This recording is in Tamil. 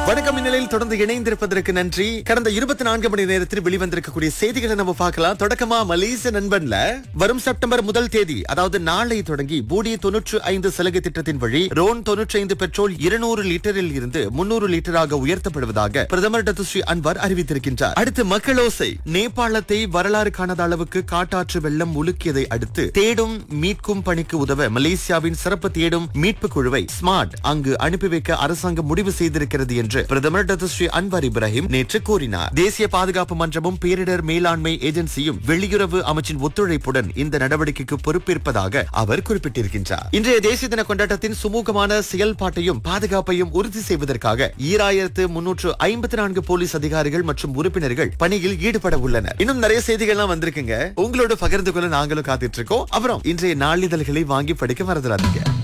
வணக்கம் இந்நிலையில் தொடர்ந்து இணைந்திருப்பதற்கு நன்றி கடந்த இருபத்தி நான்கு மணி நேரத்தில் வெளிவந்திருக்கக்கூடிய செய்திகளை நம்ம பார்க்கலாம் தொடக்கமா மலேசிய நண்பன்ல வரும் செப்டம்பர் முதல் தேதி அதாவது நாளை தொடங்கி பூடி தொன்னூற்று ஐந்து சலுகை திட்டத்தின் வழி ரோன் தொன்னூற்றி ஐந்து பெட்ரோல் இருநூறு லிட்டரில் இருந்து முன்னூறு லிட்டராக உயர்த்தப்படுவதாக பிரதமர் டத்து ஸ்ரீ அன்வர் அறிவித்திருக்கின்றார் அடுத்து மக்களோசை நேபாளத்தை வரலாறு காணாத அளவுக்கு காட்டாற்று வெள்ளம் உலுக்கியதை அடுத்து தேடும் மீட்கும் பணிக்கு உதவ மலேசியாவின் சிறப்பு தேடும் மீட்பு குழுவை ஸ்மார்ட் அங்கு அனுப்பி வைக்க அரசாங்கம் முடிவு செய்திருக்கிறது என்று பிரதமர் டத்து ஸ்ரீ அன்வர் இப்ராஹிம் நேற்று கூறினார் தேசிய பாதுகாப்பு மன்றமும் பேரிடர் மேலாண்மை ஏஜென்சியும் வெளியுறவு அமைச்சின் ஒத்துழைப்புடன் இந்த நடவடிக்கைக்கு பொறுப்பேற்பதாக அவர் குறிப்பிட்டிருக்கின்றார் இன்றைய தேசிய தின கொண்டாட்டத்தின் சுமூகமான செயல்பாட்டையும் பாதுகாப்பையும் உறுதி செய்வதற்காக ஈராயிரத்து முன்னூற்று ஐம்பத்தி நான்கு போலீஸ் அதிகாரிகள் மற்றும் உறுப்பினர்கள் பணியில் ஈடுபட உள்ளனர் இன்னும் நிறைய செய்திகள்லாம் வந்திருக்குங்க உங்களோட பகிர்ந்து கொள்ள நாங்களும் காத்துட்டு இருக்கோம் அப்புறம் இன்றைய நாளிதழ்களை வாங்கி படிக்க மறந்துடாதீங்க